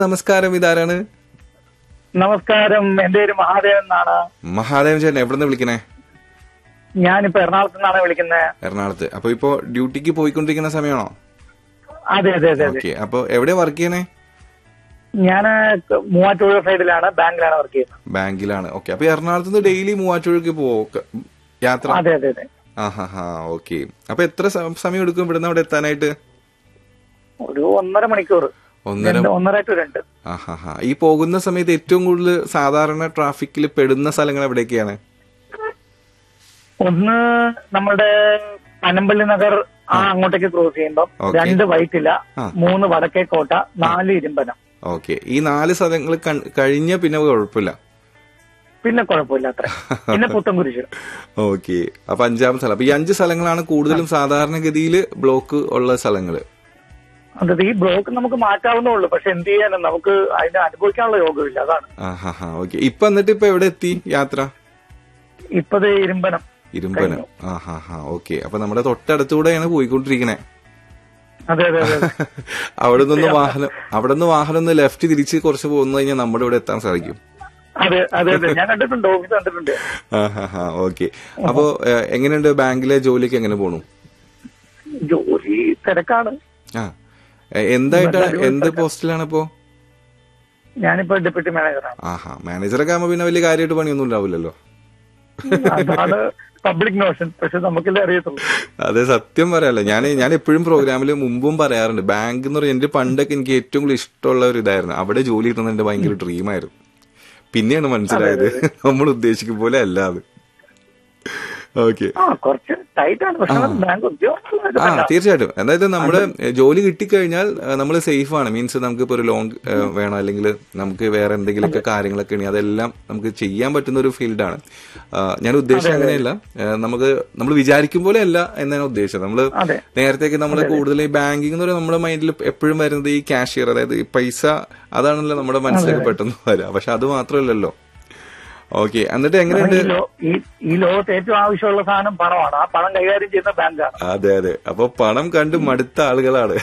നമസ്കാരം ഇതാരാണ് നമസ്കാരം എന്റെ പേര് മഹാദേവൻ എന്നാണ് മഹാദേവൻ ചേട്ടൻ എവിടെ നിന്ന് വിളിക്കണേ ഞാനിപ്പോ എറണാകുളത്ത് നിന്നാണ് വിളിക്കുന്നത് എറണാകുളത്ത് അപ്പൊ ഇപ്പോ ഡ്യൂട്ടിക്ക് പോയിക്കൊണ്ടിരിക്കുന്ന സമയമാണോ അതെ അതെ അതെ അതെ ഓക്കെ അപ്പൊ എവിടെ വർക്ക് ചെയ്യണേ ഞാൻ മൂവാറ്റുപുഴ സൈഡിലാണ് ബാങ്കിലാണ് വർക്ക് ചെയ്യുന്നത് ബാങ്കിലാണ് ഓക്കെ അപ്പൊ എറണാകുളത്ത് നിന്ന് ഡെയിലി മൂവാറ്റുപുഴക്ക് പോവോ യാത്ര അതെ അതെ അതെ ആ ഹാ ഹാ ഓക്കെ അപ്പൊ എത്ര സ- സമയം എടുക്കും ഇവിടുന്ന് അവിടെ എത്താനായിട്ട് ഒരു ഒന്നര മണിക്കൂർ ഒന്നര രണ്ട് ഒന്നര ടു രണ്ട് ആ ഹാ ഹാ ഈ പോകുന്ന സമയത്ത് ഏറ്റവും കൂടുതൽ സാധാരണ ട്രാഫിക്കിൽ പെടുന്ന സ്ഥലങ്ങൾ എവിടെയൊക്കെയാണ് ഒന്ന് നമ്മുടെ പനമ്പള്ളി നഗർ ആ അങ്ങോട്ടേക്ക് ക്രോസ് ചെയ്യുമ്പം Okay. രണ്ട് വൈറ്റില ആ. മൂന്ന് വടക്കേക്കോട്ട നാല് ഇരുമ്പനം ഓക്കെ ഈ നാല് സ്ഥലങ്ങൾ കൺ- കഴിഞ്ഞ പിന്നെ കുഴപ്പമില്ല പിന്നെ കുഴപ്പമില്ല അത്ര പിന്നെ പുത്തൻകുരിശ് ഓക്കെ അപ്പൊ അഞ്ചാമത്തെ സ്ഥലം അപ്പൊ ഈ അഞ്ച് സ്ഥലങ്ങളാണ് കൂടുതലും സാധാരണഗതിയിൽ ബ്ലോക്ക് ഉള്ള സ്ഥലങ്ങള് അതായത് ഈ ബ്ലോക്ക് നമുക്ക് മാറ്റാവുന്നേ ഉള്ളൂ പക്ഷെ എന്ത് ചെയ്യാനും നമുക്ക് അതിനെ അനുഭവിക്കാനുള്ള യോഗമില്ല അതാണ് ആ ഹാ ഹാ ഓക്കെ ഇപ്പൊ എന്നിട്ട് ഇപ്പൊ എവിടെ എത്തി യാത്ര ഇപ്പത് ഇരുമ്പനം ഇരുമ്പനം ആ ഹാ ഹാ ഓക്കെ അപ്പൊ നമ്മുടെ തൊട്ടടുത്തൂടെയാണ് പോയിക്കൊണ്ടിരിക്കണേ അതെ അതെ അതെ അവിടെ നിന്ന് വാഹനം അവിടെ നിന്ന് വാഹനം ഒന്ന് ലെഫ്റ്റ് തിരിച്ച് കുറച്ച് പോകുന്നു കഴിഞ്ഞാൽ നമ്മുടെ ഇവിടെ എത്താൻ സാധിക്കും അതെ അതെ അതെ ഞാൻ കണ്ടിട്ടുണ്ട് ഓഫീസ് കണ്ടിട്ടുണ്ട് ആ ഹാ ഹാ ഓക്കെ അപ്പോ ഏഹ്, എങ്ങനെയുണ്ട് ബാങ്കിലെ ജോലിക്ക് എങ്ങനെ പോണു ജോലി തിരക്കാണ് ആ ഏഹ്, എന്തായിട്ടാണ് എന്ത് പോസ്റ്റിലാണ് ഇപ്പോ ഞാനിപ്പോ ഡെപ്യൂട്ടി മാനേജറാണ് ആഹാ മാനേജറൊക്കെ ആകുമ്പോ പിന്നെ വലിയ കാര്യമായിട്ട് പണിയൊന്നും ഉണ്ടാവില്ലല്ലോ അതാണ് പബ്ലിക് നോഷൻ പക്ഷെ നമുക്കല്ലേ അറിയത്തുള്ളൂ അതെ സത്യം പറയാലോ ഞാൻ ഞാൻ എപ്പോഴും പ്രോഗ്രാമിൽ മുമ്പും പറയാറുണ്ട് ബാങ്ക് എന്ന് പറയുന്നത് എന്റെ പണ്ടൊക്കെ എനിക്ക് ഏറ്റവും കൂടുതൽ ഇഷ്ടമുള്ള ഒരു ഇതായിരുന്നു അവിടെ ജോലി കിട്ടുന്നത് എന്റെ ഭയങ്കര ഡ്രീമായിരുന്നു പിന്നെയാണ് മനസ്സിലായത് നമ്മൾ ഉദ്ദേശിക്കും പോലെ അല്ല അത് ഓക്കെ ആ കുറച്ച് ടൈറ്റ് ആണ് പക്ഷെ ബാങ്ക് ഉദ്യോഗസ്ഥ ആ തീർച്ചയായിട്ടും അതായത് നമ്മുടെ ജോലി കിട്ടിക്കഴിഞ്ഞാൽ നമ്മൾ സേഫ് ആണ് മീൻസ് നമുക്ക് ഇപ്പോൾ ഒരു ലോൺ വേണം അല്ലെങ്കിൽ നമുക്ക് വേറെ എന്തെങ്കിലുമൊക്കെ കാര്യങ്ങളൊക്കെ ഉണ്ടെങ്കിൽ അതെല്ലാം നമുക്ക് ചെയ്യാൻ പറ്റുന്ന ഒരു ഫീൽഡാണ് ഞാൻ ഉദ്ദേശിച്ചത് അങ്ങനെയല്ല ആ, നമുക്ക് നമ്മൾ വിചാരിക്കും പോലെ അല്ല എന്നാണ് ഉദ്ദേശിച്ചത് നമ്മൾ അതെ നേരത്തേക്ക് നമ്മൾ കൂടുതൽ ഈ ബാങ്കിങ് എന്ന് പറയുന്നത് നമ്മുടെ മൈൻഡിൽ എപ്പോഴും വരുന്നത് ഈ കാഷ്യർ അതായത് ഈ പൈസ അതാണല്ലോ നമ്മുടെ മനസ്സിലേക്ക് പെട്ടെന്ന് വരിക പക്ഷെ അത് മാത്രമല്ലല്ലോ ഓക്കെ എന്നിട്ട് എങ്ങനെയുണ്ട് ഈ ലോ- ഈ ഈ ലോകത്ത് ഏറ്റവും ആവശ്യമുള്ള സാധനം പണമാണ് ആ പണം കൈകാര്യം ചെയ്യുന്ന ബാങ്കാണ് അതെ അതെ അപ്പൊ പണം കണ്ട് മടുത്ത ആളുകളാണ്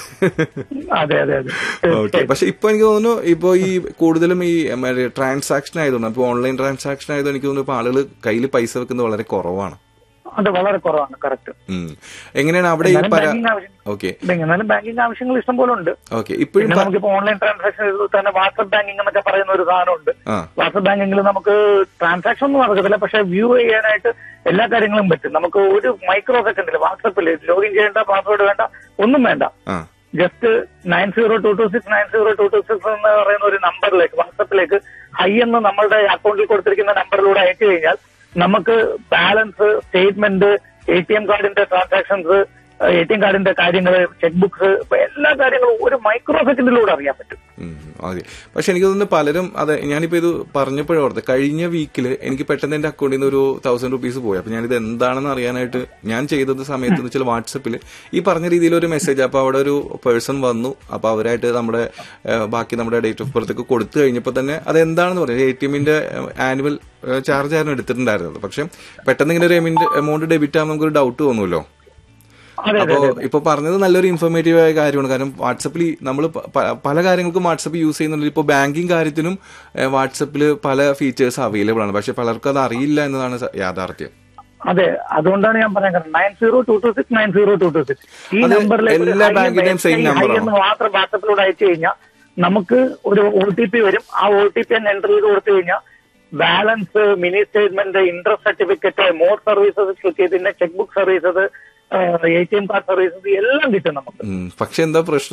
അതെ അതെ അതെ ഓക്കെ പക്ഷെ ഇപ്പൊ എനിക്ക് തോന്നുന്നു ഇപ്പൊ ഈ കൂടുതലും ഈ ട്രാൻസാക്ഷൻ ആയതുകൊണ്ട് ഇപ്പൊ ഓൺലൈൻ ട്രാൻസാക്ഷൻ ആയതുകൊണ്ട് എനിക്ക് തോന്നുന്നു ഇപ്പൊ ആളുകൾ കയ്യിൽ പൈസ വെക്കുന്നത് വളരെ കുറവാണ് അത് വളരെ കുറവാണ് കറക്റ്റ് ഉം. എങ്ങനെയാണ് അവിടെ ഈ എന്നാലും പര ബാങ്കിങ് ആവശ്യം ഓക്കെ എന്നാലും ബാങ്കിങ് ആവശ്യങ്ങൾ ഇഷ്ടം പോലെ ഉണ്ട് ഓക്കെ ഇപ്പോഴും പിന്നെ നമുക്കിപ്പോ ഓൺലൈൻ ട്രാൻസാക്ഷൻ തന്നെ വാട്സ്ആപ്പ് ബാങ്കിങ് എന്നൊക്കെ പറയുന്ന ഒരു സാധനമുണ്ട് ആ വാട്സ്ആപ്പ് ബാങ്കിങ്ങിൽ നമുക്ക് ട്രാൻസാക്ഷൻ ഒന്നും നടക്കത്തില്ല പക്ഷെ വ്യൂ ചെയ്യാനായിട്ട് എല്ലാ കാര്യങ്ങളും പറ്റും നമുക്ക് ഒരു മൈക്രോ സെക്കൻഡിൽ വാട്സപ്പിൽ ലോഗിൻ ചെയ്യേണ്ട പാസ്വേഡ് വേണ്ട ഒന്നും വേണ്ട ആ just nine zero two two six nine zero two two six എന്ന് പറയുന്ന ഒരു നമ്പറിലേക്ക് വാട്സപ്പിലേക്ക് ഹൈ എന്ന് നമ്മളുടെ അക്കൗണ്ടിൽ കൊടുത്തിരിക്കുന്ന നമ്പറിലൂടെ അയച്ചു കഴിഞ്ഞാൽ നമുക്ക് balance statement A T M കാർഡിന്റെ ട്രാൻസാക്ഷൻസ് എ ടി എം കാർഡിന്റെ കാര്യങ്ങൾ ചെക്ക് ബുക്സ് എല്ലാ കാര്യങ്ങളും ഒരു മൈക്രോ സെക്കൻഡിലൂടെ അറിയാൻ പറ്റും ഉം, അതെ പക്ഷെ എനിക്ക് തോന്നുന്നു പലരും അതെ ഞാനിപ്പോ ഇത് പറഞ്ഞപ്പോഴും ഓർത്ത് കഴിഞ്ഞ വീക്കില് എനിക്ക് പെട്ടെന്ന് എന്റെ അക്കൗണ്ടിൽ നിന്ന് ഒരു തൗസൻഡ് റുപ്പീസ് പോയി അപ്പൊ ഞാനിത് എന്താണെന്ന് അറിയാനായിട്ട് ഞാൻ ചെയ്തത് സമയത്ത് എന്ന് വെച്ചാൽ വാട്സപ്പിൽ ഈ പറഞ്ഞ രീതിയിൽ ഒരു മെസ്സേജ് അപ്പൊ അവിടെ ഒരു പേഴ്സൺ വന്നു അപ്പൊ അവരായിട്ട് നമ്മുടെ ഏഹ്, ബാക്കി നമ്മുടെ ഡേറ്റ് ഓഫ് ബർത്ത് ഒക്കെ കൊടുത്തു കഴിഞ്ഞപ്പോൾ തന്നെ അത് എന്താണെന്ന് പറഞ്ഞു എ ടി എമ്മിന്റെ ആനുവൽ ചാർജ് ആയിരുന്നു എടുത്തിട്ടുണ്ടായിരുന്നത് പക്ഷെ പെട്ടെന്ന് ഇങ്ങനെ ഒരു എമൗണ്ട് ഡെബിറ്റ് ആകുമ്പോൾ നമുക്കൊരു ഡൗട്ട് തോന്നുമല്ലോ അതെ അതെ അപ്പോ ഇപ്പൊ പറഞ്ഞത് നല്ലൊരു ഇൻഫോർമേറ്റീവ് ആയ കാര്യമാണ് കാരണം വാട്സപ്പിൽ നമ്മൾ പല കാര്യങ്ങൾക്കും വാട്സപ്പ് യൂസ് ചെയ്യുന്നുണ്ട് ഇപ്പോൾ ബാങ്കിങ് കാര്യത്തിനും വാട്സപ്പിൽ പല ഫീച്ചേഴ്സ് അവൈലബിൾ ആണ് പക്ഷെ പലർക്കും അത് അറിയില്ല എന്നതാണ് സ- യാഥാർത്ഥ്യം അതെ അതുകൊണ്ടാണ് ഞാൻ പറയാൻ കാരണം nine zero two two six nine zero two two six ഈ അത് നമ്പറിലേക്ക് ഒരു എല്ലാ high ബാങ്കിന്റെയും എന്ന് same high number ആണോ? എന്ന് മാത്രം വാട്സപ്പിലൂടെ അയച്ചു കഴിഞ്ഞാൽ നമുക്ക് ഒരു ഒ ടി പി വരും ആ ഒ ടി പി എൻ്റർ ചെയ്ത് കൊടുത്തു കഴിഞ്ഞാൽ balance mini statement interest certificate more services click ചെയ്ത് check book services A T M card services എല്ലാം കിട്ടും നമുക്ക് ഉം. പക്ഷെ എന്താ പ്രശ്നം